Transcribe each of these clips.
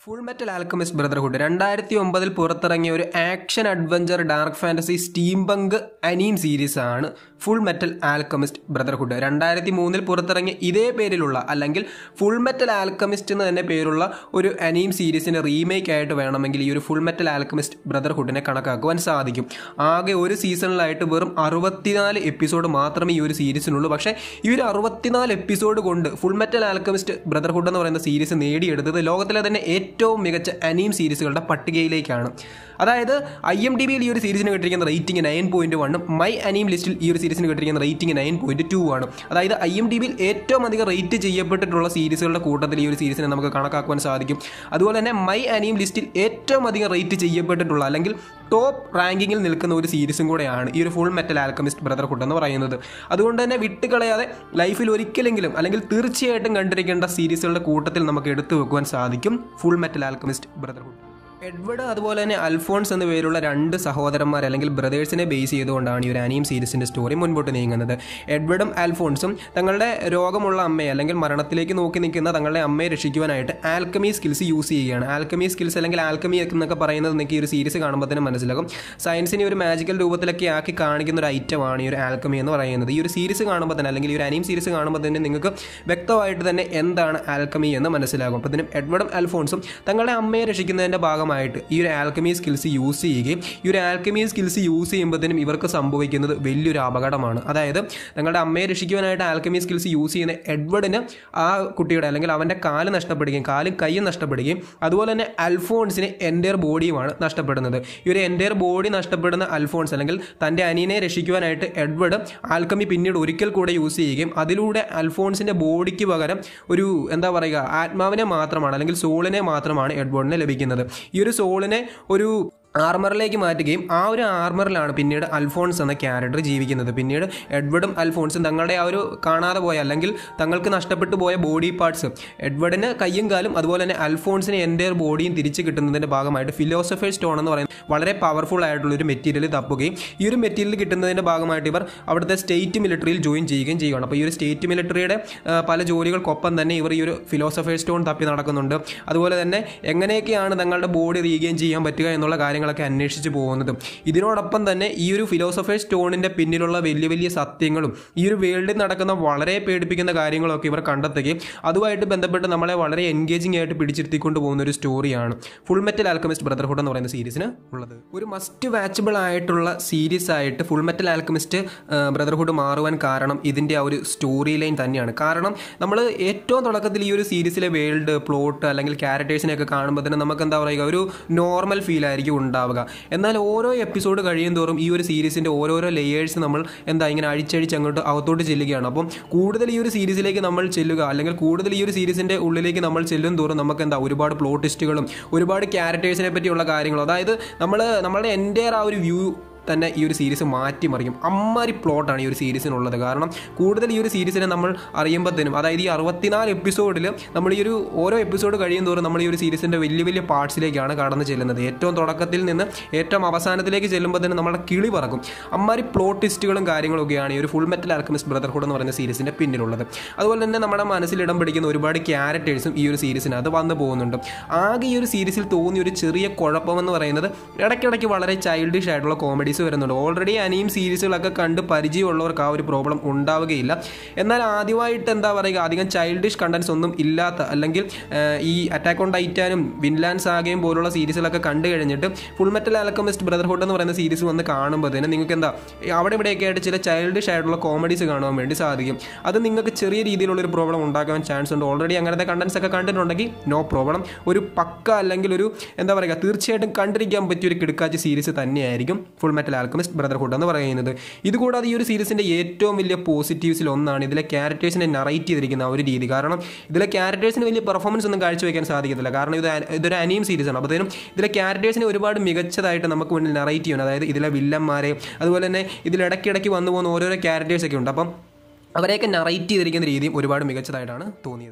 full Metal Alchemist Brotherhood രണ്ടായിരത്തി ഒമ്പതിൽ പുറത്തിറങ്ങിയ ഒരു action adventure dark fantasy steampunk anime series ആണ് ഫുൾ മെറ്റൽ ആൽക്കമിസ്റ്റ് ബ്രദർഹുഡ് രണ്ടായിരത്തി മൂന്നിൽ പുറത്തിറങ്ങിയ ഇതേ പേരിലുള്ള അല്ലെങ്കിൽ ഫുൾ മെറ്റൽ ആൽക്കമിസ്റ്റ് എന്ന് തന്നെ പേരുള്ള ഒരു അനീം സീരീസിന്റെ റീമേക്ക് ആയിട്ട് വേണമെങ്കിൽ ഈ ഒരു ഫുൾ മെറ്റൽ ആൽക്കമിസ്റ്റ് ബ്രദർഹുഡിനെ കണക്കാക്കുവാൻ സാധിക്കും ആകെ ഒരു സീസണിലായിട്ട് വെറും അറുപത്തിനാല് എപ്പിസോഡ് മാത്രമേ ഈ ഒരു സീരീസിനുള്ളൂ പക്ഷേ ഈ ഒരു അറുപത്തിനാല് എപ്പിസോഡ് കൊണ്ട് ഫുൾ മെറ്റൽ ആൽക്കമിസ്റ്റ് ബ്രദർഹുഡ് എന്ന് പറയുന്ന സീരീസ് നേടിയെടുത്തത് ലോകത്തിലെ തന്നെ ഏറ്റവും മികച്ച അനീം സീരീസുകളുടെ പട്ടികയിലേക്കാണ് അതായത് ഐ എം ഡി ബിയിൽ ഈ ഒരു സീരീസിന് കിട്ടിയിരിക്കുന്ന റേറ്റിംഗ് നയൻ പോയിന്റ് വണ്ണും മൈ അനീം ലിസ്റ്റിൽ ഈ ഒരു സീരീസിന് കിട്ടിയിരിക്കുന്ന റേറ്റിംഗ് നയൻ പോയിന്റ് ടു ആണ് അതായത് ഐ എം ഡി ബിയിൽ ഏറ്റവും അധികം റേറ്റ് ചെയ്യപ്പെട്ടിട്ടുള്ള സീരീസുകളുടെ കൂട്ടത്തിൽ ഈ ഒരു സീരീസിനെ നമുക്ക് കണക്കാക്കുവാൻ സാധിക്കും അതുപോലെ തന്നെ മൈ അനീം ലിസ്റ്റിൽ ഏറ്റവും അധികം റേറ്റ് ചെയ്യപ്പെട്ടിട്ടുള്ള അല്ലെങ്കിൽ ടോപ്പ് റാങ്കിങ്ങിൽ നിൽക്കുന്ന ഒരു സീരീസും കൂടെയാണ് ഈ ഒരു ഫുൾ മെറ്റൽ ആൽക്കമിസ്റ്റ് ബ്രദർഹുഡ് എന്ന് പറയുന്നത് അതുകൊണ്ട് തന്നെ വിട്ടുകളയാതെ ലൈഫിൽ ഒരിക്കലെങ്കിലും അല്ലെങ്കിൽ തീർച്ചയായിട്ടും കണ്ടിരിക്കേണ്ട സീരീസുകളുടെ കൂട്ടത്തിൽ നമുക്ക് എടുത്തു വെക്കുവാൻ സാധിക്കും Full Metal Alchemist Brotherhood Edward അതുപോലെ തന്നെ അൽഫോൺസ് എന്ന പേരുള്ള രണ്ട് സഹോദരന്മാർ അല്ലെങ്കിൽ ബ്രദേഴ്സിനെ ബേസ് ചെയ്തുകൊണ്ടാണ് ഈ ഒരു അനിയം സീരീസിന്റെ സ്റ്റോറി മുൻപോട്ട് നീങ്ങുന്നത് എഡ്വേർഡും അൽഫോൺസും തങ്ങളുടെ രോഗമുള്ള അമ്മയെ അല്ലെങ്കിൽ മരണത്തിലേക്ക് നോക്കി നിൽക്കുന്ന തങ്ങളുടെ അമ്മയെ രക്ഷിക്കുവാനായിട്ട് ആൽക്കമി സ്കിൽസ് യൂസ് ചെയ്യുകയാണ് ആൽക്കമി സ്കിൽസ് അല്ലെങ്കിൽ ആൽക്കമി എന്നൊക്കെ പറയുന്നത് നിങ്ങൾക്ക് ഈ ഒരു സീരീസ് കാണുമ്പോൾ തന്നെ മനസ്സിലാകും സയൻസിനെ ഒരു മാജിക്കൽ രൂപത്തിലൊക്കെ ആക്കി കാണിക്കുന്ന ഒരു ഐറ്റമാണ് ഈ ഒരു ആൽക്കമി എന്ന് പറയുന്നത് ഈ ഒരു സീരീസ് കാണുമ്പോൾ തന്നെ അല്ലെങ്കിൽ ഈ ഒരു അനിയം സീരീസ് കാണുമ്പോൾ തന്നെ നിങ്ങൾക്ക് വ്യക്തമായിട്ട് തന്നെ എന്താണ് ആൽക്കമി എന്ന് മനസ്സിലാകും അപ്പോൾ ഇതിനും എഡ്വേർഡും അൽഫോൺസും തങ്ങളുടെ അമ്മയെ രക്ഷിക്കുന്നതിൻ്റെ ഭാഗമായിട്ട് ഈ ഒരു ആൽക്കമി സ്കിൽസ് യൂസ് ചെയ്യുകയും ഈ ഒരു ആൽക്കമി സ്കിൽസ് യൂസ് ചെയ്യുമ്പോഴത്തേനും ഇവർക്ക് സംഭവിക്കുന്നത് വലിയൊരു അപകടമാണ് അതായത് തങ്ങളുടെ അമ്മയെ രക്ഷിക്കുവാനായിട്ട് ആൽക്കമി സ്കിൽസ് യൂസ് ചെയ്യുന്ന എഡ്വേർഡിന് ആ കുട്ടിയുടെ അല്ലെങ്കിൽ അവൻ്റെ കാല് നഷ്ടപ്പെടുകയും കാലും കൈയും നഷ്ടപ്പെടുകയും അതുപോലെ തന്നെ അൽഫോൺസിന് എൻ്റെയർ ബോഡിയുമാണ് നഷ്ടപ്പെടുന്നത് ഈ ഒരു എൻ്റെയർ ബോഡി നഷ്ടപ്പെടുന്ന അൽഫോൺസ് അല്ലെങ്കിൽ തൻ്റെ അനിയനെ രക്ഷിക്കുവാനായിട്ട് എഡ്വേർഡ് ആൽക്കമി പിന്നീട് ഒരിക്കൽ കൂടെ യൂസ് ചെയ്യുകയും അതിലൂടെ അൽഫോൺസിൻ്റെ ബോഡിക്ക് പകരം ഒരു എന്താ പറയുക ആത്മാവിനെ മാത്രമാണ് അല്ലെങ്കിൽ സോളിനെ മാത്രമാണ് എഡ്വേർഡിന് ലഭിക്കുന്നത് ഈ ഒരു സോളിനെ ഒരു ആർമറിലേക്ക് മാറ്റുകയും ആ ഒരു ആർമറിലാണ് പിന്നീട് അൽഫോൺസ് എന്ന ക്യാരക്ടർ ജീവിക്കുന്നത് പിന്നീട് എഡ്വേർഡും അൽഫോൺസും തങ്ങളുടെ ആ ഒരു കാണാതെ പോയ അല്ലെങ്കിൽ തങ്ങൾക്ക് നഷ്ടപ്പെട്ടു പോയ ബോഡി പാർട്സ് എഡ്വേർഡിന് കയ്യും കാലും അതുപോലെ തന്നെ അൽഫോൺസിന് എൻ്റെ ബോഡിയും തിരിച്ചു കിട്ടുന്നതിൻ്റെ ഭാഗമായിട്ട് ഫിലോസഫർ സ്റ്റോൺ എന്ന് പറയുന്നത് വളരെ പവർഫുൾ ആയിട്ടുള്ള ഒരു മെറ്റീരിയൽ തപ്പുകയും ഈ ഒരു മെറ്റീരിയൽ കിട്ടുന്നതിൻ്റെ ഭാഗമായിട്ട് ഇവർ അവിടുത്തെ സ്റ്റേറ്റ് മിലിറ്ററിയിൽ ജോയിൻ ചെയ്യുകയും ചെയ്യുകയാണ് അപ്പോൾ ഈ ഒരു സ്റ്റേറ്റ് മിലിറ്ററിയുടെ പല ജോലികൾക്കൊപ്പം തന്നെ ഇവർ ഈ ഒരു ഫിലോസഫർ സ്റ്റോൺ തപ്പി നടക്കുന്നുണ്ട് അതുപോലെ തന്നെ എങ്ങനെയൊക്കെയാണ് തങ്ങളുടെ ബോഡി റീഗെയിൻ ചെയ്യാൻ പറ്റുക എന്നുള്ള കാര്യങ്ങളൊക്കെ അന്വേഷിച്ച് പോകുന്നതും ഇതിനോടൊപ്പം തന്നെ ഈ ഒരു ഫിലോസഫർ സ്റ്റോണിൻ്റെ പിന്നിലുള്ള വലിയ വലിയ സത്യങ്ങളും ഈ ഒരു വേൾഡിൽ നടക്കുന്ന വളരെ പേടിപ്പിക്കുന്ന കാര്യങ്ങളൊക്കെ ഇവർ കണ്ടെത്തുകയും അതുമായിട്ട് ബന്ധപ്പെട്ട് നമ്മളെ വളരെ എൻഗേജിംഗ് ആയിട്ട് പിടിച്ചിരുത്തിക്കൊണ്ട് പോകുന്ന ഒരു സ്റ്റോറിയാണ് ഫുൾ മെറ്റൽ ആൽക്കമിസ്റ്റ് ബ്രദർഹുഡ് എന്ന് പറയുന്ന സീരീസിന് ഉള്ളത് ഒരു മസ്റ്റ് വാച്ചബിൾ ആയിട്ടുള്ള സീരീസ് ആയിട്ട് ഫുൾ മെറ്റൽ ആൽക്കമിസ്റ്റ് ബ്രദർഹുഡ് മാറുവാൻ കാരണം ഇതിൻ്റെ ആ ഒരു സ്റ്റോറി ലൈൻ തന്നെയാണ് കാരണം നമ്മൾ ഏറ്റവും തുടക്കത്തിൽ ഈ ഒരു സീരീസിലെ വേൾഡ് പ്ലോട്ട് അല്ലെങ്കിൽ ക്യാരക്ടേഴ്സിനെയൊക്കെ കാണുമ്പോൾ തന്നെ നമുക്ക് എന്താ പറയുക ഒരു നോർമൽ ഫീൽ ആയിരിക്കും ഉണ്ടാവുക എന്നാൽ ഓരോ എപ്പിസോഡ് കഴിയും തോറും ഈ ഒരു സീരീസിൻ്റെ ഓരോരോ ലെയേഴ്സ് നമ്മൾ എന്താ ഇങ്ങനെ അഴിച്ചഴിച്ച് അങ്ങോട്ട് അകത്തോട്ട് ചെല്ലുകയാണ് അപ്പം കൂടുതൽ ഈ ഒരു സീരീസിലേക്ക് നമ്മൾ ചെല്ലുക അല്ലെങ്കിൽ കൂടുതൽ ഈ ഒരു സീരീസിൻ്റെ ഉള്ളിലേക്ക് നമ്മൾ ചെല്ലും തോറും നമുക്ക് എന്താ ഒരുപാട് പ്ലോട്ട് ടിസ്റ്റുകളും ഒരുപാട് ക്യാരക്ടേഴ്സിനെ പറ്റിയുള്ള കാര്യങ്ങളും അതായത് നമ്മൾ നമ്മളുടെ എൻ്റെ ആ ഒരു വ്യൂ തന്നെ ഈ ഒരു സീരീസ് മാറ്റിമറിയും അമ്മാരി പ്ലോട്ടാണ് ഈ ഒരു സീരീസിനുള്ളത് കാരണം കൂടുതൽ ഈ ഒരു സീരീസിനെ നമ്മൾ അറിയുമ്പോഴത്തേനും അതായത് ഈ അറുപത്തിനാല് എപ്പിസോഡിൽ നമ്മൾ ഈ ഒരു ഓരോ എപ്പിസോഡ് കഴിയും തോറും നമ്മൾ ഈ ഒരു സീരീസിൻ്റെ വലിയ വലിയ പാർട്സിലേക്കാണ് കടന്നു ചെല്ലുന്നത് ഏറ്റവും തുടക്കത്തിൽ നിന്ന് ഏറ്റവും അവസാനത്തിലേക്ക് ചെല്ലുമ്പോൾ തന്നെ നമ്മുടെ കിളി പറക്കും അമ്മാരി പ്ലോട്ട് ടിസ്റ്റുകളും കാര്യങ്ങളൊക്കെയാണ് ഈ ഒരു ഫുൾ മെറ്റൽ ആൽക്കമിസ്റ്റ് ബ്രദർഹുഡ് എന്ന് പറയുന്ന സീരീസിൻ്റെ പിന്നിലുള്ളത് അതുപോലെ തന്നെ നമ്മുടെ മനസ്സിൽ ഇടം പിടിക്കുന്ന ഒരുപാട് ക്യാരക്ടേഴ്സും ഈ ഒരു സീരീസിനകത്ത് വന്നു പോകുന്നുണ്ട് ആകെ ഈ ഒരു സീരീസിൽ തോന്നിയ ഒരു ചെറിയ കുഴപ്പമെന്ന് പറയുന്നത് ഇടയ്ക്കിടയ്ക്ക് വളരെ ചൈൽഡിഷ് ആയിട്ടുള്ള കോമഡി സീരീസ് വരുന്നുണ്ട് ഓൾറെഡി അനിയും സീരീസുകളൊക്കെ കണ്ട് പരിചയമുള്ളവർക്ക് ആ ഒരു പ്രോബ്ലം ഉണ്ടാവുകയില്ല എന്നാൽ ആദ്യമായിട്ട് എന്താ പറയുക അധികം ചൈൽഡിഷ് കണ്ടൻസ് ഒന്നും ഇല്ലാത്ത അല്ലെങ്കിൽ ഈ അറ്റാക്ക് ഓൺ ടൈറ്റാനും വിൻലാൻഡ് സാഗയും പോലുള്ള സീരീസുകളൊക്കെ കണ്ടു കഴിഞ്ഞിട്ട് ഫുൾ മെറ്റൽ ആൽക്കമിസ്റ്റ് ബ്രദർഹുഡ് എന്ന് പറയുന്ന സീരീസ് വന്ന് കാണുമ്പോൾ തന്നെ നിങ്ങൾക്ക് എന്താ അവിടെ ഇവിടെയൊക്കെ ആയിട്ട് ചില ചൈൽഡിഷ് ആയിട്ടുള്ള കോമഡീസ് കാണുവാൻ വേണ്ടി സാധിക്കും അത് നിങ്ങൾക്ക് ചെറിയ രീതിയിലുള്ളൊരു പ്രോബ്ലം ഉണ്ടാക്കാൻ ചാൻസ് ഉണ്ട് ഓൾറെഡി അങ്ങനത്തെ കണ്ടൻസ് ഒക്കെ കണ്ടിട്ടുണ്ടെങ്കിൽ നോ പ്രോബ്ലം ഒരു പക്ക അല്ലെങ്കിൽ ഒരു എന്താ പറയുക തീർച്ചയായിട്ടും കണ്ടിരിക്കാൻ പറ്റിയ ഒരു കിടക്കാച്ച സീരീസ് തന്നെയായിരിക്കും ഫുൾ മെറ്റൽ ആൽക്കമിസ്റ്റ് ബ്രദർഹുഡ് എന്ന് പറയുന്നത് ഇതുകൂടാതെ ഈ ഒരു സീരീസിൻ്റെ ഏറ്റവും വലിയ പോസിറ്റീവ്സിൽ ഒന്നാണ് ഇതിലെ ക്യാരക്ടേഴ്സിനെ നറേറ്റ് ചെയ്തിരിക്കുന്ന ആ ഒരു രീതി കാരണം ഇതിലെ ക്യാരക്ടേഴ്സിന് വലിയ പെർഫോമൻസ് ഒന്നും കാഴ്ചവെക്കാൻ സാധിക്കത്തില്ല കാരണം ഇത് ഇതൊരു അനിയം സീരീസാണ് അപ്പോഴത്തേനും ഇതിലെ ക്യാരക്ടേഴ്സിനെ ഒരുപാട് മികച്ചതായിട്ട് നമുക്ക് മുന്നിൽ നറേറ്റ് ചെയ്യണം അതായത് ഇതിലെ വില്ലന്മാരെ അതുപോലെ തന്നെ ഇതിലിടയ്ക്കിടയ്ക്ക് വന്നു പോകുന്ന ഓരോരോ ക്യാരക്ടേഴ്സൊക്കെ ഉണ്ട് അപ്പം അവരെയൊക്കെ നറേറ്റ് ചെയ്തിരിക്കുന്ന രീതിയും ഒരുപാട് മികച്ചതായിട്ടാണ് തോന്നിയത്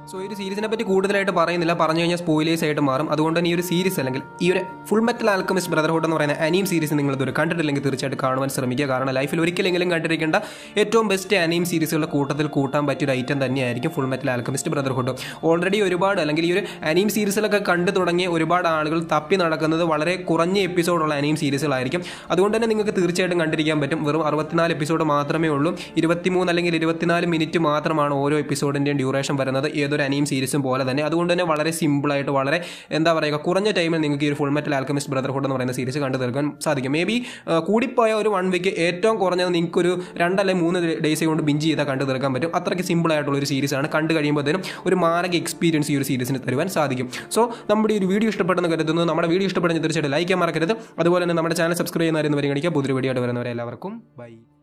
സോ ഈ ഒരു സീരീസിനെ പറ്റി കൂടുതലായിട്ട് പറയുന്നില്ല പറഞ്ഞു കഴിഞ്ഞാൽ സ്പോയിലേഴ്സ് ആയിട്ട് മാറും അതുകൊണ്ട് തന്നെ ഈ ഒരു സീരീസ് അല്ലെങ്കിൽ ഈ ഒരു ഫുൾ മെറ്റൽ ആൽക്കമിസ്റ്റ് ബ്രദർഹുഡ് എന്ന് പറയുന്ന അനീം സീരീസ് നിങ്ങൾ ഇതൊരു കണ്ടിട്ടില്ലെങ്കിൽ തീർച്ചയായിട്ടും കാണുവാൻ ശ്രമിക്കുക കാരണം ലൈഫിൽ ഒരിക്കലെങ്കിലും കണ്ടിരിക്കേണ്ട ഏറ്റവും ബെസ്റ്റ് അനീം സീരീസുകളുടെ കൂട്ടത്തിൽ കൂട്ടാൻ പറ്റിയ ഒരു ഐറ്റം തന്നെയായിരിക്കും Full Metal Alchemist Brotherhood already ഒരുപാട് അല്ലെങ്കിൽ ഈ ഒരു അനീം സീരീസിലൊക്കെ കണ്ടു തുടങ്ങിയ ഒരുപാട് ആളുകൾ തപ്പി നടക്കുന്നത് വളരെ കുറഞ്ഞ എപ്പിസോഡുള്ള അനീം സീരീസുകളായിരിക്കും അതുകൊണ്ട് തന്നെ നിങ്ങൾക്ക് തീർച്ചയായിട്ടും കണ്ടിരിക്കാൻ പറ്റും വെറും അറുപത്തിനാല് എപ്പിസോഡ് മാത്രമേ ഉള്ളൂ ഇരുപത്തിമൂന്ന് അല്ലെങ്കിൽ ഇരുപത്തിനാല് മിനിറ്റ് മാത്രമാണ് ഓരോ എപ്പിസോഡിൻ്റെയും ഡ്യൂറേഷൻ വരുന്നത് ഏതൊരു അനീം സീരീസും പോലെ തന്നെ അതുകൊണ്ട് തന്നെ വളരെ സിമ്പിളായിട്ട് വളരെ എന്താ പറയുക കുറഞ്ഞ ടൈമിൽ നിങ്ങൾക്ക് ഈ ഒരു ഫുൾ മെറ്റൽ ആൽക്കമിസ്റ്റ് ബ്രദർഹുഡ് എന്ന് പറയുന്ന സീരീസ് കണ്ടു തീർക്കാൻ സാധിക്കും മേ ബി കൂടിപ്പോയ ഒരു വൺ വീക്ക് ഏറ്റവും കുറഞ്ഞത് നിങ്ങൾക്ക് ഒരു രണ്ടല്ലെ മൂന്ന് ഡേയ്സ് കൊണ്ട് ബിഞ്ച് ചെയ്താൽ കണ്ടു തീർക്കാൻ പറ്റും അത്രയ്ക്ക് സിമ്പിൾ ആയിട്ടുള്ള ഒരു സീരീസാണ് കണ്ടു കഴിയുമ്പോഴത്തേനും ഒരു മാരക എക്സ്പീരിയൻസ് ഈ ഒരു സീരീസിന് തരുവാൻ സാധിക്കും സോ നമ്മുടെ ഈ ഒരു വീഡിയോ ഇഷ്ടപ്പെടുന്ന കരുതുന്നു നമ്മുടെ വീഡിയോ ഇഷ്ടപ്പെടുന്ന തീർച്ചയായിട്ടും ലൈക്ക് ചെയ്യാൻ മറക്കരുത് അതുപോലെ തന്നെ നമ്മുടെ ചാനൽ സബ്സ്ക്രൈബ് ചെയ്യുന്നവരെന്ന് പരിഗണിക്കുക പുതിയ വീഡിയോ ആയിട്ട് വരുന്നവരെ എല്ലാവർക്കും ബൈ